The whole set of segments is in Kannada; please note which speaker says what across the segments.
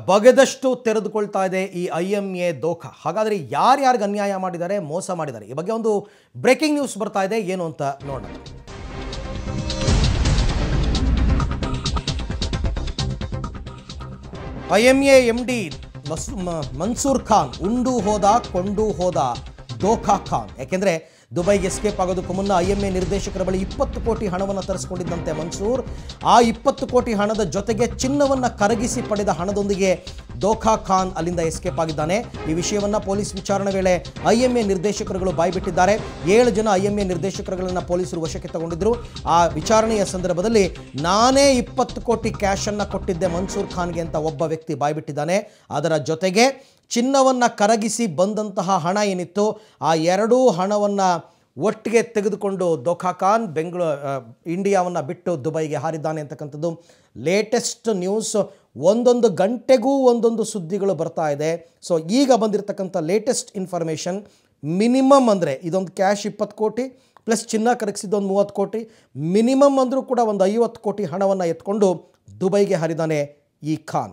Speaker 1: ಬಗೆದಷ್ಟು ತೆರೆದುಕೊಳ್ತಾ ಇದೆ ಈ ಐ ಎಮ್ ಎ ದೋಖ ಹಾಗಾದರೆ ಯಾರ್ಯಾರಿಗೆ ಅನ್ಯಾಯ ಮಾಡಿದ್ದಾರೆ ಮೋಸ ಮಾಡಿದ್ದಾರೆ ಈ ಬಗ್ಗೆ ಒಂದು ಬ್ರೇಕಿಂಗ್ ನ್ಯೂಸ್ ಬರ್ತಾ ಇದೆ ಏನು ಅಂತ ನೋಡೋಣ I M A M D Mansoor Khan ಉಂಡು ಹೋದ ಕೊಂಡು ಹೋದ ದೋಖಾ ಖಾನ್ ಯಾಕೆಂದರೆ ದುಬೈಗೆ ಎಸ್ಕೇಪ್ ಆಗೋದಕ್ಕೂ ಮುನ್ನ ಐ ಎಮ್ ಎ ನಿರ್ದೇಶಕರ ಬಳಿ ಇಪ್ಪತ್ತು ಕೋಟಿ ಹಣವನ್ನು ತರಿಸ್ಕೊಂಡಿದ್ದಂತೆ ಮನ್ಸೂರ್ ಆ ಇಪ್ಪತ್ತು ಕೋಟಿ ಹಣದ ಜೊತೆಗೆ ಚಿನ್ನವನ್ನು ಕರಗಿಸಿ ಪಡೆದ ಹಣದೊಂದಿಗೆ ದೋಖಾ ಖಾನ್ ಅಲ್ಲಿಂದ ಎಸ್ಕೇಪ್ ಆಗಿದ್ದಾನೆ ಈ ವಿಷಯವನ್ನು ಪೊಲೀಸ್ ವಿಚಾರಣೆ ವೇಳೆ ಐ ಎಮ್ ಎ ನಿರ್ದೇಶಕರುಗಳು ಬಾಯ್ಬಿಟ್ಟಿದ್ದಾರೆ ಏಳು ಜನ ಐ ಎಮ್ ಎ ನಿರ್ದೇಶಕರುಗಳನ್ನು ಪೊಲೀಸರು ವಶಕ್ಕೆ ತಗೊಂಡಿದ್ರು ಆ ವಿಚಾರಣೆಯ ಸಂದರ್ಭದಲ್ಲಿ ನಾನೇ ಇಪ್ಪತ್ತು ಕೋಟಿ ಕ್ಯಾಶನ್ನು ಕೊಟ್ಟಿದ್ದೆ ಮನ್ಸೂರ್ ಖಾನ್ಗೆ ಅಂತ ಒಬ್ಬ ವ್ಯಕ್ತಿ ಬಾಯ್ಬಿಟ್ಟಿದ್ದಾನೆ ಅದರ ಜೊತೆಗೆ ಚಿನ್ನವನ್ನು ಕರಗಿಸಿ ಬಂದಂತಹ ಹಣ ಏನಿತ್ತು ಆ ಎರಡೂ ಹಣವನ್ನು ಒಟ್ಟಿಗೆ ತೆಗೆದುಕೊಂಡು ದೋಖಾ ಖಾನ್ ಬೆಂಗಳೂರು ಇಂಡಿಯಾವನ್ನು ಬಿಟ್ಟು ದುಬೈಗೆ ಹಾರಿದ್ದಾನೆ ಅಂತಕ್ಕಂಥದ್ದು ಲೇಟೆಸ್ಟ್ ನ್ಯೂಸ್ ಒಂದೊಂದು ಗಂಟೆಗೂ ಒಂದೊಂದು ಸುದ್ದಿಗಳು ಬರ್ತಾ ಇದೆ ಸೊ ಈಗ ಬಂದಿರತಕ್ಕಂಥ ಲೇಟೆಸ್ಟ್ ಇನ್ಫಾರ್ಮೇಷನ್ ಮಿನಿಮಮ್ ಅಂದರೆ ಇದೊಂದು ಕ್ಯಾಶ್ ಇಪ್ಪತ್ತು ಕೋಟಿ ಪ್ಲಸ್ ಚಿನ್ನ ಕರಗಿಸಿದ್ದು ಒಂದು ಮೂವತ್ತು ಕೋಟಿ ಮಿನಿಮಮ್ ಅಂದರೂ ಕೂಡ ಒಂದು ಐವತ್ತು ಕೋಟಿ ಹಣವನ್ನು ಎತ್ಕೊಂಡು ದುಬೈಗೆ ಹರಿದಾನೆ ಈ ಖಾನ್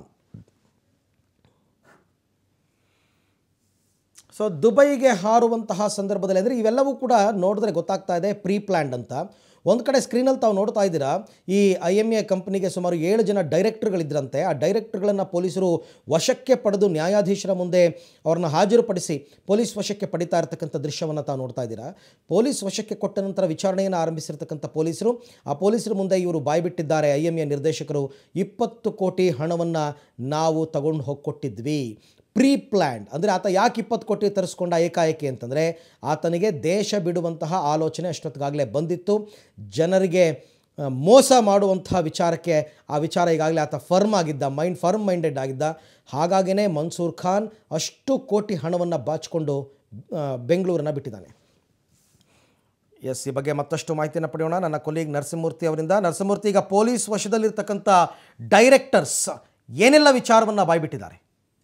Speaker 1: ಸೊ ದುಬೈಗೆ ಹಾರುವಂತಹ ಸಂದರ್ಭದಲ್ಲಿ ಅಂದರೆ ಇವೆಲ್ಲವೂ ಕೂಡ ನೋಡಿದ್ರೆ ಗೊತ್ತಾಗ್ತಾ ಇದೆ ಪ್ರೀ ಪ್ಲ್ಯಾಂಡ್ ಅಂತ ಒಂದು ಕಡೆ ಸ್ಕ್ರೀನಲ್ಲಿ ತಾವು ನೋಡ್ತಾ ಇದ್ದೀರಾ ಈ ಐ ಎಮ್ ಎ ಕಂಪ್ನಿಗೆ ಸುಮಾರು ಏಳು ಜನ ಡೈರೆಕ್ಟರ್ಗಳಿದ್ರಂತೆ ಆ ಡೈರೆಕ್ಟರ್ಗಳನ್ನು ಪೊಲೀಸರು ವಶಕ್ಕೆ ಪಡೆದು ನ್ಯಾಯಾಧೀಶರ ಮುಂದೆ ಅವ್ರನ್ನ ಹಾಜರುಪಡಿಸಿ ಪೊಲೀಸ್ ವಶಕ್ಕೆ ಪಡಿತಾ ಇರತಕ್ಕಂಥ ದೃಶ್ಯವನ್ನು ತಾವು ನೋಡ್ತಾ ಇದ್ದೀರಾ ಪೊಲೀಸ್ ವಶಕ್ಕೆ ಕೊಟ್ಟ ನಂತರ ವಿಚಾರಣೆಯನ್ನು ಆರಂಭಿಸಿರ್ತಕ್ಕಂಥ ಪೊಲೀಸರು ಆ ಪೊಲೀಸರ ಮುಂದೆ ಇವರು ಬಾಯ್ಬಿಟ್ಟಿದ್ದಾರೆ ಐ ಎಮ್ ಎ ನಿರ್ದೇಶಕರು ಇಪ್ಪತ್ತು ಕೋಟಿ ಹಣವನ್ನು ನಾವು ತಗೊಂಡು ಹೋಗಿ ಕೊಟ್ಟಿದ್ವಿ ಪ್ರೀ ಪ್ಲ್ಯಾಂಡ್ ಅಂದರೆ ಆತ ಯಾಕೆ ಇಪ್ಪತ್ತು ಕೋಟಿ ತರಿಸ್ಕೊಂಡ ಏಕಾಏಕಿ ಅಂತಂದರೆ ಆತನಿಗೆ ದೇಶ ಬಿಡುವಂತಹ ಆಲೋಚನೆ ಅಷ್ಟೊತ್ತಿಗಾಗಲೇ ಬಂದಿತ್ತು ಜನರಿಗೆ ಆ, ಮೋಸ ಮಾಡುವಂತಹ ವಿಚಾರಕ್ಕೆ ಆ ವಿಚಾರ ಈಗಾಗಲೇ ಆತ ಫರ್ಮ್ ಆಗಿದ್ದ ಮೈಂಡ್ ಫರ್ಮ್ ಮೈಂಡೆಡ್ ಆಗಿದ್ದ ಹಾಗಾಗಿನೇ ಮನ್ಸೂರ್ ಖಾನ್ ಅಷ್ಟು ಕೋಟಿ ಹಣವನ್ನು ಬಾಚಿಕೊಂಡು ಬೆಂಗಳೂರನ್ನ ಬಿಟ್ಟಿದ್ದಾನೆ ಎಸ್ ಈ ಬಗ್ಗೆ ಮತ್ತಷ್ಟು ಮಾಹಿತಿಯನ್ನು ಪಡೆಯೋಣ ನನ್ನ ಕೊಲೀಗ್ ನರಸಿಂಹಮೂರ್ತಿ ಅವರಿಂದ ನರಸಿಂಹಮೂರ್ತಿ ಈಗ ಪೊಲೀಸ್ ವಶದಲ್ಲಿರ್ತಕ್ಕಂಥ ಡೈರೆಕ್ಟರ್ಸ್ ಏನೆಲ್ಲ ವಿಚಾರವನ್ನು ಬಾಯ್ಬಿಟ್ಟಿದ್ದಾರೆ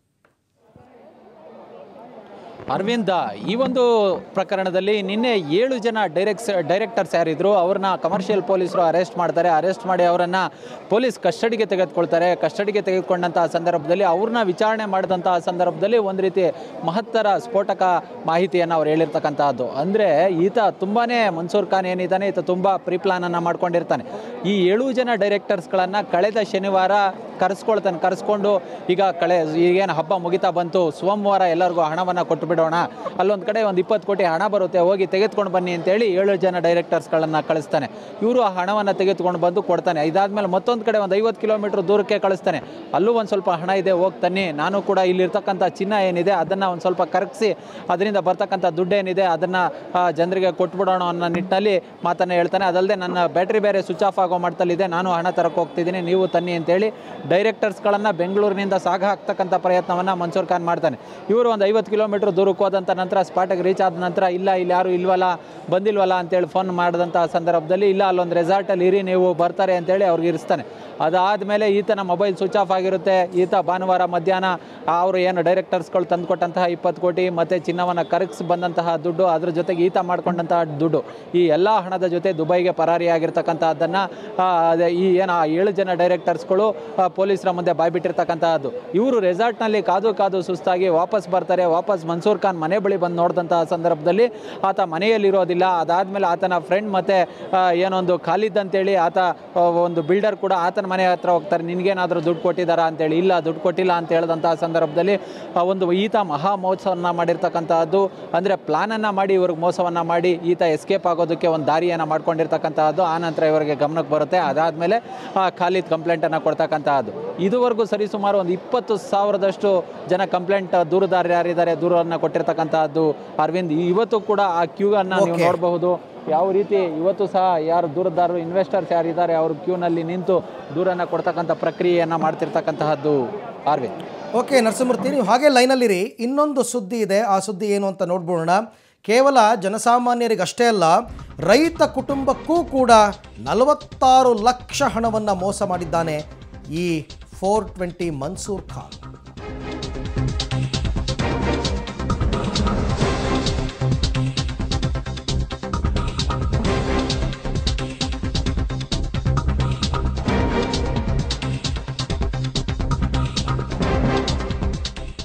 Speaker 2: ಅರವಿಂದ ಈ ಒಂದು ಪ್ರಕರಣದಲ್ಲಿ ನಿನ್ನೆ ಏಳು ಜನ ಡೈರೆಕ್ಸ್ ಡೈರೆಕ್ಟರ್ಸ್ ಯಾರಿದ್ರು ಅವ್ರನ್ನ ಕಮರ್ಷಿಯಲ್ ಪೊಲೀಸರು ಅರೆಸ್ಟ್ ಮಾಡ್ತಾರೆ ಅರೆಸ್ಟ್ ಮಾಡಿ ಅವರನ್ನು ಪೊಲೀಸ್ ಕಸ್ಟಡಿಗೆ ತೆಗೆದುಕೊಳ್ತಾರೆ ಕಸ್ಟಡಿಗೆ ತೆಗೆದುಕೊಂಡಂತಹ ಸಂದರ್ಭದಲ್ಲಿ ಅವ್ರನ್ನ ವಿಚಾರಣೆ ಮಾಡಿದಂತಹ ಸಂದರ್ಭದಲ್ಲಿ ಒಂದು ರೀತಿ ಮಹತ್ತರ ಸ್ಫೋಟಕ ಮಾಹಿತಿಯನ್ನು ಅವ್ರು ಹೇಳಿರ್ತಕ್ಕಂತಹದ್ದು ಅಂದರೆ ಈತ ತುಂಬಾ ಮನ್ಸೂರ್ ಖಾನ್ ಏನಿದ್ದಾನೆ ಈತ ತುಂಬ ಪ್ರೀ ಪ್ಲಾನನ್ನು ಮಾಡ್ಕೊಂಡಿರ್ತಾನೆ ಈ ಏಳು ಜನ ಡೈರೆಕ್ಟರ್ಸ್ಗಳನ್ನು ಕಳೆದ ಶನಿವಾರ ಕರೆಸ್ಕೊಳ್ತಾನೆ ಕರೆಸ್ಕೊಂಡು ಈಗ ಕಳೆ ಈಗೇನು ಹಬ್ಬ ಮುಗಿತಾ ಬಂತು ಸೋಮವಾರ ಎಲ್ಲರಿಗೂ ಹಣವನ್ನು ಕೊಟ್ಟು ಬಿಡೋಣ ಅಲ್ಲೊಂದು ಕಡೆ ಒಂದು ಇಪ್ಪತ್ತು ಕೋಟಿ ಹಣ ಬರುತ್ತೆ ಹೋಗಿ ತೆಗೆದುಕೊಂಡು ಬನ್ನಿ ಅಂತೇಳಿ ಏಳು ಜನ ಡೈರೆಕ್ಟರ್ಸ್ಗಳನ್ನು ಕಳಿಸ್ತಾನೆ ಇವರು ಆ ಹಣವನ್ನು ತೆಗೆದುಕೊಂಡು ಬಂದು ಕೊಡ್ತಾನೆ ಇದಾದ್ಮೇಲೆ ಮತ್ತೊಂದು ಕಡೆ ಒಂದು ಐವತ್ತು ಕಿಲೋಮೀಟ್ರ್ ದೂರಕ್ಕೆ ಕಳಿಸ್ತಾನೆ ಅಲ್ಲೂ ಒಂದು ಸ್ವಲ್ಪ ಹಣ ಇದೆ ಹೋಗಿ ತನ್ನಿ ನಾನು ಕೂಡ ಇಲ್ಲಿರ್ತಕ್ಕಂಥ ಚಿನ್ನ ಏನಿದೆ ಅದನ್ನು ಒಂದು ಸ್ವಲ್ಪ ಕರಗಿಸಿ ಅದರಿಂದ ಬರ್ತಕ್ಕಂಥ ದುಡ್ಡೇನಿದೆ ಅದನ್ನು ಜನರಿಗೆ ಕೊಟ್ಬಿಡೋಣ ಅನ್ನೋ ನಿಟ್ಟಿನಲ್ಲಿ ಮಾತನ್ನು ಹೇಳ್ತಾನೆ ಅದಲ್ಲದೆ ನನ್ನ ಬ್ಯಾಟ್ರಿ ಬೇರೆ ಸ್ವಿಚ್ ಆಫ್ ಆಗೋ ಮಟ್ಟದಲ್ಲಿದೆ ನಾನು ಹಣ ತರಕ್ಕೆ ಹೋಗ್ತಿದ್ದೀನಿ ನೀವು ತನ್ನಿ ಅಂತೇಳಿ ಡೈರೆಕ್ಟರ್ಸ್ಗಳನ್ನು ಬೆಂಗಳೂರಿನಿಂದ ಸಾಗ ಹಾಕ್ತಕ್ಕಂಥ ಪ್ರಯತ್ನವನ್ನು ಮನ್ಸೂರ್ ಖಾನ್ ಮಾಡ್ತಾನೆ ಇವರು ಒಂದು ಐವತ್ತು ಕಿಲೋಮೀಟ್ರ್ ದೂರಕ್ಕೆ ಹೋದಂಥ ನಂತರ ಸ್ಪಾಟಿಗೆ ರೀಚ್ ಆದ ನಂತರ ಇಲ್ಲ ಇಲ್ಲಿ ಯಾರು ಇಲ್ವಲ್ಲ ಬಂದಿಲ್ವಲ್ಲ ಅಂತೇಳಿ ಫೋನ್ ಮಾಡಿದಂಥ ಸಂದರ್ಭದಲ್ಲಿ ಇಲ್ಲ ಅಲ್ಲೊಂದು ರೆಸಾರ್ಟಲ್ಲಿ ಇರಿ ನೀವು ಬರ್ತಾರೆ ಅಂತೇಳಿ ಅವ್ರಿಗೆ ಇರಿಸ್ತಾನೆ ಅದಾದಮೇಲೆ ಈತನ ಮೊಬೈಲ್ ಸ್ವಿಚ್ ಆಫ್ ಆಗಿರುತ್ತೆ ಈತ ಭಾನುವಾರ ಮಧ್ಯಾಹ್ನ ಅವರು ಏನು ಡೈರೆಕ್ಟರ್ಸ್ಗಳು ತಂದುಕೊಟ್ಟಂತಹ ಇಪ್ಪತ್ತು ಕೋಟಿ ಮತ್ತು ಚಿನ್ನವನ್ನು ಕರಗಿಸಿ ಬಂದಂತಹ ದುಡ್ಡು ಅದ್ರ ಜೊತೆಗೆ ಈತ ಮಾಡ್ಕೊಂಡಂತಹ ದುಡ್ಡು ಈ ಎಲ್ಲ ಹಣದ ಜೊತೆ ದುಬೈಗೆ ಪರಾರಿಯಾಗಿರ್ತಕ್ಕಂಥದ್ದನ್ನು ಅದೇ ಈ ಏನು ಆ ಏಳು ಜನ ಡೈರೆಕ್ಟರ್ಸ್ಗಳು ಆ, ಪೊಲೀಸರ ಮುಂದೆ ಬಾಯ್ಬಿಟ್ಟಿರ್ತಕ್ಕಂತಹದ್ದು ಇವರು ರೆಸಾರ್ಟ್ನಲ್ಲಿ ಕಾದು ಕಾದು ಸುಸ್ತಾಗಿ ವಾಪಸ್ ಬರ್ತಾರೆ ವಾಪಸ್ ಮನ್ಸೂರ್ ಖಾನ್ ಮನೆ ಬಳಿ ಬಂದು ನೋಡಿದಂತಹ ಸಂದರ್ಭದಲ್ಲಿ ಆತ ಮನೆಯಲ್ಲಿರೋದಿಲ್ಲ ಅದಾದಮೇಲೆ ಆತನ ಫ್ರೆಂಡ್ ಮತ್ತು ಏನೊಂದು ಖಾಲಿದ್ ಅಂತೇಳಿ ಆತ ಆ, ಒಂದು ಬಿಲ್ಡರ್ ಕೂಡ ಆತನ ಮನೆ ಹತ್ರ ಹೋಗ್ತಾರೆ ನಿನಗೇನಾದರೂ ದುಡ್ಡು ಕೊಟ್ಟಿದ್ದಾರಾ ಅಂತೇಳಿ ಇಲ್ಲ ದುಡ್ಡು ಕೊಟ್ಟಿಲ್ಲ ಅಂತ ಹೇಳಿದಂತಹ ಸಂದರ್ಭದಲ್ಲಿ ಆ, ಒಂದು ಈತ ಮಹಾ ಮೋಸವನ್ನು ಮಾಡಿರ್ತಕ್ಕಂತಹದ್ದು ಅಂದರೆ ಪ್ಲಾನನ್ನು ಮಾಡಿ ಇವ್ರಿಗೆ ಮೋಸವನ್ನು ಮಾಡಿ ಈತ ಎಸ್ಕೇಪ್ ಆಗೋದಕ್ಕೆ ಒಂದು ದಾರಿಯನ್ನು ಮಾಡ್ಕೊಂಡಿರ್ತಕ್ಕಂತಹದ್ದು ಆ ನಂತರ ಇವರಿಗೆ ಗಮನಕ್ಕೆ ಬರುತ್ತೆ ಅದಾದಮೇಲೆ ಖಾಲಿದ್ ಕಂಪ್ಲೇಂಟನ್ನು ಕೊಡ್ತಕ್ಕಂತಹದ್ದು ಇದುವರೆಗೂ ಸರಿಸುಮಾರು ಒಂದು ಇಪ್ಪತ್ತು ಸಾವಿರದಷ್ಟು ಜನ ಕಂಪ್ಲೇಂಟ್ ದೂರುದಾರ ಯಾರಿದ್ದಾರೆ ದೂರನ್ನು ಕೊಟ್ಟಿರ್ತಕ್ಕಂತಹದ್ದು ಅರವಿಂದ್ ಇವತ್ತು ಕೂಡ ಆ ಕ್ಯೂ ಅನ್ನು ನೀವು
Speaker 1: Okay.
Speaker 2: ನೋಡಬಹುದು ಯಾವ ರೀತಿ ಇವತ್ತು ಸಹ ಯಾರು ದೂರದಾರರು ಇನ್ವೆಸ್ಟರ್ಸ್ ಯಾರಿದ್ದಾರೆ ಅವರು ಕ್ಯೂನಲ್ಲಿ ನಿಂತು ದೂರನ್ನು ಕೊಡ್ತಕ್ಕಂಥ ಪ್ರಕ್ರಿಯೆಯನ್ನು ಮಾಡ್ತಿರ್ತಕ್ಕಂತಹದ್ದು ಅರವಿಂದ್
Speaker 1: ಓಕೆ ನರಸಿಂಹಮೂರ್ತಿ ನೀವು ಹಾಗೆ ಲೈನಲ್ಲಿರಿ ಇನ್ನೊಂದು ಸುದ್ದಿ ಇದೆ ಆ ಸುದ್ದಿ ಏನು ಅಂತ ನೋಡ್ಬೋಣ ಕೇವಲ ಜನಸಾಮಾನ್ಯರಿಗಷ್ಟೇ ಅಲ್ಲ ರೈತ ಕುಟುಂಬಕ್ಕೂ ಕೂಡ ನಲವತ್ತಾರು ಲಕ್ಷ ಹಣವನ್ನು ಮೋಸ ಮಾಡಿದ್ದಾನೆ ಈ ಫೋರ್ ಟ್ವೆಂಟಿ ಮನ್ಸೂರ್ ಖಾನ್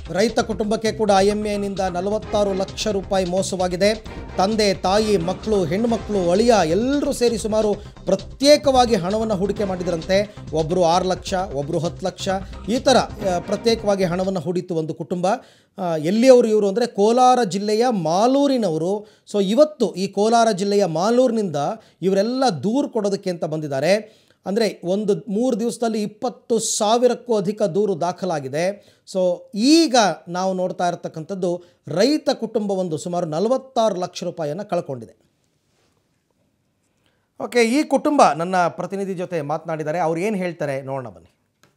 Speaker 1: ರೈತ ಕುಟುಂಬಕ್ಕೆ ಕೂಡ ಐ ಎಮ್ ಎನಿಂದ ನಲವತ್ತಾರು ಲಕ್ಷ ರೂಪಾಯಿ ಮೋಸವಾಗಿದೆ ತಂದೆ ತಾಯಿ ಮಕ್ಕಳು ಹೆಣ್ಣುಮಕ್ಕಳು ಅಳಿಯ ಎಲ್ಲರೂ ಸೇರಿ ಸುಮಾರು ಪ್ರತ್ಯೇಕವಾಗಿ ಹಣವನ್ನು ಹೂಡಿಕೆ ಮಾಡಿದ್ರಂತೆ ಒಬ್ಬರು ಆರು ಲಕ್ಷ ಒಬ್ಬರು ಹತ್ತು ಲಕ್ಷ ಈ ಥರ ಆ, ಪ್ರತ್ಯೇಕವಾಗಿ ಹಣವನ್ನು ಹೂಡಿತ್ತು ಒಂದು ಕುಟುಂಬ ಆ, ಎಲ್ಲಿಯವರು ಇವರು ಅಂದರೆ ಕೋಲಾರ ಜಿಲ್ಲೆಯ ಮಾಲೂರಿನವರು ಸೊ ಇವತ್ತು ಈ ಕೋಲಾರ ಜಿಲ್ಲೆಯ ಮಾಲೂರಿನಿಂದ ಇವರೆಲ್ಲ ದೂರು ಕೊಡೋದಕ್ಕೆ ಅಂತ ಬಂದಿದ್ದಾರೆ ಅಂದರೆ ಒಂದು ಮೂರು ದಿವಸದಲ್ಲಿ ಇಪ್ಪತ್ತು ಸಾವಿರಕ್ಕೂ ಅಧಿಕ ದೂರು ದಾಖಲಾಗಿದೆ ಸೊ ಈಗ ನಾವು ನೋಡ್ತಾ ಇರತಕ್ಕಂಥದ್ದು ರೈತ ಕುಟುಂಬ ಒಂದು ಸುಮಾರು ನಲವತ್ತಾರು ಲಕ್ಷ ರೂಪಾಯಿಯನ್ನು ಕಳ್ಕೊಂಡಿದೆ ಓಕೆ ಈ ಕುಟುಂಬ ನನ್ನ ಪ್ರತಿನಿಧಿ ಜೊತೆ ಮಾತನಾಡಿದ್ದಾರೆ ಅವ್ರು ಏನು ಹೇಳ್ತಾರೆ ನೋಡೋಣ ಬನ್ನಿ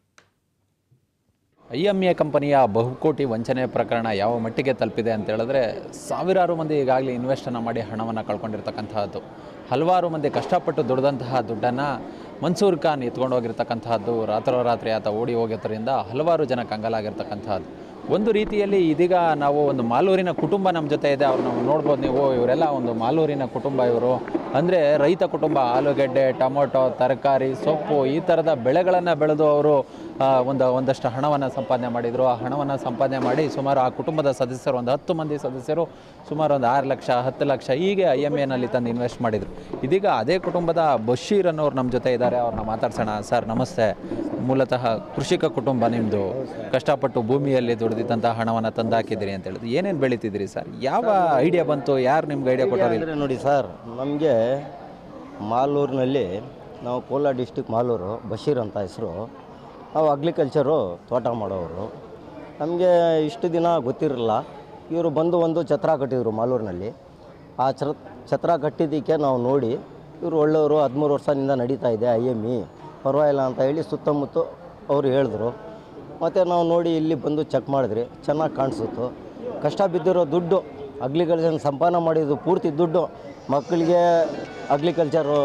Speaker 2: ಐ ಎಮ್ ಎ ಕಂಪನಿಯ ಬಹುಕೋಟಿ ವಂಚನೆ ಪ್ರಕರಣ ಯಾವ ಮಟ್ಟಿಗೆ ತಲುಪಿದೆ ಅಂತ ಹೇಳಿದ್ರೆ ಸಾವಿರಾರು ಮಂದಿ ಈಗಾಗಲೇ ಇನ್ವೆಸ್ಟನ್ನು ಮಾಡಿ ಹಣವನ್ನು ಕಳ್ಕೊಂಡಿರ್ತಕ್ಕಂತಹದ್ದು ಹಲವಾರು ಮಂದಿ ಕಷ್ಟಪಟ್ಟು ದುಡಿದಂತಹ ದುಡ್ಡನ್ನು ಮನ್ಸೂರ್ ಖಾನ್ ಎತ್ಕೊಂಡು ಹೋಗಿರ್ತಕ್ಕಂತಹದ್ದು ರಾತ್ರೋರಾತ್ರಿ ಆತ ಓಡಿ ಹೋಗಿದ್ದರಿಂದ ಹಲವಾರು ಜನ ಕಂಗಾಲಾಗಿರ್ತಕ್ಕಂತಹದ್ದು ಒಂದು ರೀತಿಯಲ್ಲಿ ಇದೀಗ ನಾವು ಒಂದು ಮಾಲೂರಿನ ಕುಟುಂಬ ನಮ್ಮ ಜೊತೆ ಇದೆ ಅವ್ರು ನಾವು ನೋಡ್ಬೋದು ನೀವು ಇವರೆಲ್ಲ ಒಂದು ಮಾಲೂರಿನ ಕುಟುಂಬ ಇವರು ಅಂದರೆ ರೈತ ಕುಟುಂಬ ಆಲೂಗೆಡ್ಡೆ ಟೊಮೊಟೊ ತರಕಾರಿ ಸೊಪ್ಪು ಈ ಥರದ ಬೆಳೆಗಳನ್ನು ಬೆಳೆದು ಅವರು ಆ, ಒಂದು ಒಂದಷ್ಟು ಹಣವನ್ನು ಸಂಪಾದನೆ ಮಾಡಿದರು ಆ ಹಣವನ್ನು ಸಂಪಾದನೆ ಮಾಡಿ ಸುಮಾರು ಆ ಕುಟುಂಬದ ಸದಸ್ಯರು ಒಂದು ಹತ್ತು ಮಂದಿ ಸದಸ್ಯರು ಸುಮಾರು ಒಂದು ಆರು ಲಕ್ಷ ಹತ್ತು ಲಕ್ಷ ಹೀಗೆ ಐ ಎಮ್ ಎನಲ್ಲಿ ತಂದು ಇನ್ವೆಸ್ಟ್ ಮಾಡಿದರು ಇದೀಗ ಅದೇ ಕುಟುಂಬದ ಬಶೀರ್ ಅನ್ನೋರು ನಮ್ಮ ಜೊತೆ ಇದ್ದಾರೆ ಅವ್ರನ್ನ ಮಾತಾಡ್ಸೋಣ ಸರ್ ನಮಸ್ತೆ ಮೂಲತಃ ಕೃಷಿಕ ಕುಟುಂಬ ನಿಮ್ಮದು ಕಷ್ಟಪಟ್ಟು ಭೂಮಿಯಲ್ಲಿ ದುಡಿದಿದ್ದಂಥ ಹಣವನ್ನು ತಂದಾಕಿದ್ದೀರಿ ಅಂತ ಹೇಳಿದ್ರು ಏನೇನು ಬೆಳೀತಿದ್ದೀರಿ ಸರ್ ಯಾವ ಐಡಿಯಾ ಬಂತು ಯಾರು ನಿಮ್ಗೆ ಐಡಿಯಾ ಕೊಟ್ಟರು
Speaker 3: ಅಂದರೆ ನೋಡಿ ಸರ್ ನಮಗೆ ಮಾಲೂರಿನಲ್ಲಿ ನಾವು ಕೋಲಾರ ಡಿಸ್ಟಿಕ್ ಮಾಲೂರು ಬಶೀರ್ ಅಂತ ಹೆಸರು ನಾವು ಅಗ್ರಿಕಲ್ಚರು ತೋಟ ಮಾಡೋರು ನಮಗೆ ಇಷ್ಟು ದಿನ ಗೊತ್ತಿರಲಿಲ್ಲ ಇವರು ಬಂದು ಒಂದು ಛತ್ರ ಕಟ್ಟಿದರು ಮಾಲೂರಿನಲ್ಲಿ ಆ ಛತ್ರ ಛತ್ರ ಕಟ್ಟಿದ್ದಕ್ಕೆ ನಾವು ನೋಡಿ ಇವರು ಒಳ್ಳೆಯವರು ಹದಿಮೂರು ವರ್ಷದಿಂದ ನಡೀತಾ ಇದೆ ಐ ಎಮ್ ಇ ಪರವಾಗಿಲ್ಲ ಅಂತ ಹೇಳಿ ಸುತ್ತಮುತ್ತ ಅವರು ಹೇಳಿದ್ರು ಮತ್ತು ನಾವು ನೋಡಿ ಇಲ್ಲಿ ಬಂದು ಚೆಕ್ ಮಾಡಿದ್ರಿ ಚೆನ್ನಾಗಿ ಕಾಣಿಸುತ್ತು ಕಷ್ಟ ಬಿದ್ದಿರೋ ದುಡ್ಡು ಅಗ್ರಿಕಲ್ಚರ್ ಸಂಪಾದನೆ ಮಾಡಿದ್ದು ಪೂರ್ತಿ ದುಡ್ಡು ಮಕ್ಕಳಿಗೆ ಅಗ್ರಿಕಲ್ಚರು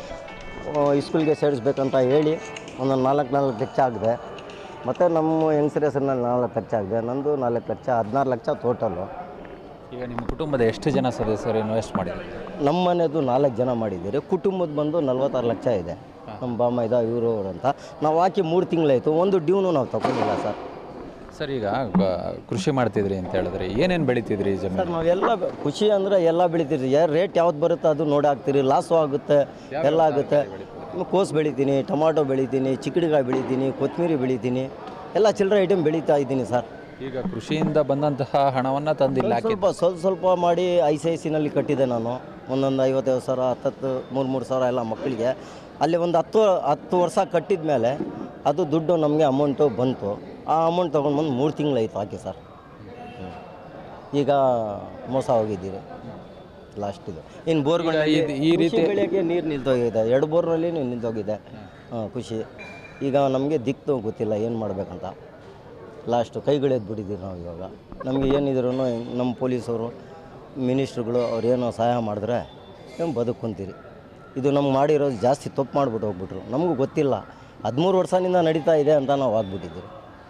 Speaker 3: ಸ್ಕೂಲ್ಗೆ ಸೇರಿಸ್ಬೇಕಂತ ಹೇಳಿ ಒಂದೊಂದು ನಾಲ್ಕು ನಾಲ್ಕು ಲಕ್ಷ ಆಗಿದೆ ಮತ್ತು ನಮ್ಮ ಹೆಂಗಸರ ಹೆಸರಿನಲ್ಲಿ ನಾಲ್ಕು ಲಕ್ಷ ಆಗಿದೆ ನಂದು ನಾಲ್ಕು ಲಕ್ಷ ಹದಿನಾರು ಲಕ್ಷ ಟೋಟಲು
Speaker 2: ಈಗ ನಿಮ್ಮ ಕುಟುಂಬದ ಎಷ್ಟು ಜನ ಸದಸ್ಯರು ಇನ್ವೆಸ್ಟ್ ಮಾಡಿದ್ರು
Speaker 3: ನಮ್ಮ ಮನೆದು ನಾಲ್ಕು ಜನ ಮಾಡಿದ್ದೀರಿ ಕುಟುಂಬದ ಬಂದು ನಲ್ವತ್ತಾರು ಲಕ್ಷ ಇದೆ ನಮ್ಮ ಬಾಮ ಇದ ಇವರು ಅವರು ಅಂತ ನಾವು ಹಾಕಿ ಮೂರು ತಿಂಗಳಾಯಿತು ಒಂದು ಡ್ಯೂನು ನಾವು ತಗೊಂಡಿಲ್ಲ ಸರ್
Speaker 2: ಸರ್ ಈಗ ಗ- ಕೃಷಿ ಮಾಡ್ತಿದ್ರಿ ಅಂತ ಹೇಳಿದ್ರಿ ಏನೇನು ಬೆಳಿತಿದ್ರಿ ಈ ಜಮೀನು
Speaker 3: ಸರ್ ನಾವೆಲ್ಲ ಬೆ- ಖುಷಿ ಅಂದರೆ ಎಲ್ಲ ಬೆಳಿತೀರಿ ಯಾ ರೇಟ್ ಯಾವ್ದು ಬರುತ್ತೆ ಅದು ನೋಡಿ ಹಾಕ್ತೀರಿ ಲಾಸು ಆಗುತ್ತೆ ಎಲ್ಲ ಆಗುತ್ತೆ ಕೋಸ್ ಬೆಳಿತೀನಿ ಟೊಮಾಟೊ ಬೆಳಿತೀನಿ ಚಿಕ್ಕಡಿಕಾಯಿ ಬೆಳಿತೀನಿ ಕೊತ್ತಂಬರಿ ಬೆಳಿತೀನಿ ಎಲ್ಲ ಚಿಲ್ಲರೆ ಐಟಮ್ ಬೆಳೀತಾ ಇದ್ದೀನಿ ಸರ್
Speaker 2: ಈಗ ಕೃಷಿಯಿಂದ ಬಂದಂತಹ ಹಣವನ್ನು ತಂದಿಲ್ಲ ಹಾಕಿ
Speaker 3: ಸ್ವಲ್ಪ ಸ್ವಲ್ಪ ಸ್ವಲ್ಪ ಮಾಡಿ ಐ ಸಿ ಐ ಸಿನಲ್ಲಿ ಕಟ್ಟಿದೆ ನಾನು ಒಂದೊಂದು ಐವತ್ತೈದು ಸಾವಿರ ಹತ್ತತ್ತು ಮೂರು ಮೂರು ಸಾವಿರ ಎಲ್ಲ ಮಕ್ಕಳಿಗೆ ಅಲ್ಲಿ ಒಂದು ಹತ್ತು ಹತ್ತು ವರ್ಷ ಕಟ್ಟಿದ ಮೇಲೆ ಅದು ದುಡ್ಡು ನಮಗೆ ಅಮೌಂಟು ಬಂತು ಆ ಅಮೌಂಟ್ ತೊಗೊಂಡು ಬಂದು ಮೂರು ತಿಂಗಳಾಯಿತು ಹಾಕಿ ಸರ್ ಹ್ಮ್. ಈಗ ಮೋಸ ಹೋಗಿದ್ದೀರಿ ಲಾಸ್ಟ್ ಇದು ಇನ್ನು ಬೋರ್ಗಳು
Speaker 2: ಇದು- ಈ ರೀತಿ
Speaker 3: ಬೆಳೆಯೋಕ್ಕೆ ನೀರು ನಿಂತೋಗಿದೆ ಎರಡು ಬೋರ್ನಲ್ಲಿ ನಿಂತೋಗಿದೆ ಹಾಂ ಖುಷಿ ಈಗ ನಮಗೆ ದಿಕ್ಕು ಗೊತ್ತಿಲ್ಲ ಏನು ಮಾಡಬೇಕಂತ ಲಾಸ್ಟು ಕೈಗಳೆದ್ದು ಬಿಟ್ಟಿದ್ದೀವಿ ನಾವು ಇವಾಗ ನಮಗೆ ಏನಿದ್ರು ನಮ್ಮ ಪೊಲೀಸವರು ಮಿನಿಸ್ಟ್ರುಗಳು ಅವ್ರು ಏನೋ ಸಹಾಯ ಮಾಡಿದ್ರೆ మేము ಬದುಕೊಂತೀರಿ ಇದು ನಮ್ಗೆ ಮಾಡಿರೋದು ಜಾಸ್ತಿ ತಪ್ಪು ಮಾಡಿಬಿಟ್ಟು ಹೋಗ್ಬಿಟ್ರು ನಮಗೂ ಗೊತ್ತಿಲ್ಲ ಹದಿಮೂರು ವರ್ಷದಿಂದ ನಡೀತಾ ಇದೆ ಅಂತ ನಾವು ಆಗ್ಬಿಟ್ಟಿದ್ದೀವಿ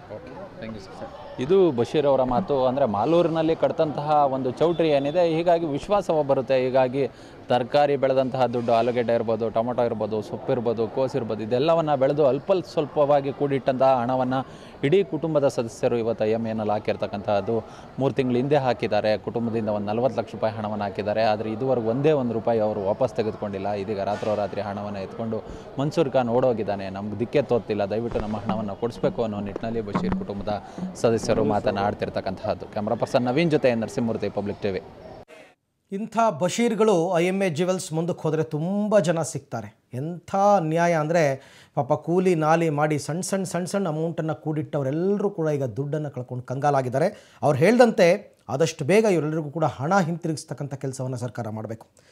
Speaker 2: ಇದು ಬಶೀರ್ ಅವರ ಮಾತು ಅಂದರೆ ಮಾಲೂರಿನಲ್ಲಿ ಕಟ್ತಂತಹ ಒಂದು ಚೌಟ್ರಿ ಏನಿದೆ ಹೀಗಾಗಿ ವಿಶ್ವಾಸ ಬರುತ್ತೆ ಹೀಗಾಗಿ ತರಕಾರಿ ಬೆಳೆದಂತಹ ದುಡ್ಡು ಆಲೂಗೆಡ್ಡೆ ಇರ್ಬೋದು ಟೊಮೊಟೊ ಇರ್ಬೋದು ಸೊಪ್ಪು ಇರ್ಬೋದು ಕೋಸು ಇರ್ಬೋದು ಇದೆಲ್ಲವನ್ನು ಬೆಳೆದು ಅಲ್ಪ ಸ್ವಲ್ಪವಾಗಿ ಕೂಡಿಟ್ಟಂತಹ ಹಣವನ್ನು ಇಡೀ ಕುಟುಂಬದ ಸದಸ್ಯರು ಇವತ್ತು ಐ ಎಮ್ ಎನಲ್ಲಿ ಹಾಕಿರ್ತಕ್ಕಂತಹದ್ದು ಮೂರು ತಿಂಗಳು ಹಿಂದೆ ಹಾಕಿದ್ದಾರೆ ಕುಟುಂಬದಿಂದ ಒಂದು ನಲ್ವತ್ತು ಲಕ್ಷ ರೂಪಾಯಿ ಹಣವನ್ನು ಹಾಕಿದ್ದಾರೆ ಆದರೆ ಇದುವರೆಗೂ ಒಂದೇ ಒಂದು ರೂಪಾಯಿ ಅವರು ವಾಪಸ್ ತೆಗೆದುಕೊಂಡಿಲ್ಲ ಇದೀಗ ರಾತ್ರೋರಾತ್ರಿ ಹಣವನ್ನು ಎತ್ಕೊಂಡು ಮನ್ಸೂರ್ ಖಾನ್ ಓಡೋಗಿದ್ದಾನೆ ನಮ್ಗೆ ದಿಕ್ಕೆ ತೋರ್ತಿಲ್ಲ ದಯವಿಟ್ಟು ನಮ್ಮ ಹಣವನ್ನು ಕೊಡಿಸ್ಬೇಕು ಅನ್ನೋ ನಿಟ್ಟಿನಲ್ಲಿ ಬಶೀರ್ ಕುಟುಂಬದ ಸದಸ್ಯರು ಮಾತನಾಡ್ತಿರ್ತಕ್ಕಂತಹದ್ದು ಕ್ಯಾಮ್ರಾ ಪರ್ಸನ್ ನವೀನ್ ಜೊತೆ ನರಸಿಂಹಮೂರ್ತಿ ಪಬ್ಲಿಕ್ ಟಿವಿ
Speaker 1: ಇಂಥ ಬಶೀರ್ಗಳು ಐ ಎಮ್ ಎ ಜ್ಯುವೆಲ್ಸ್ ಮುಂದಕ್ಕೆ ಹೋದರೆ ತುಂಬ ಜನ ಸಿಗ್ತಾರೆ ಎಂಥ ಅನ್ಯಾಯ ಅಂದರೆ ಪಾಪ ಕೂಲಿ ನಾಲಿ ಮಾಡಿ ಸಣ್ಣ ಸಣ್ಣ ಸಣ್ಣ ಸಣ್ಣ ಅಮೌಂಟನ್ನು ಕೂಡಿಟ್ಟವರೆಲ್ಲರೂ ಕೂಡ ಈಗ ದುಡ್ಡನ್ನು ಕಳ್ಕೊಂಡು ಕಂಗಾಲಾಗಿದ್ದಾರೆ ಅವ್ರು ಹೇಳ್ದಂತೆ ಆದಷ್ಟು ಬೇಗ ಇವರೆಲ್ಲರಿಗೂ ಕೂಡ ಹಣ ಹಿಂತಿರುಗಿಸ್ತಕ್ಕಂಥ ಕೆಲಸವನ್ನು ಸರ್ಕಾರ ಮಾಡಬೇಕು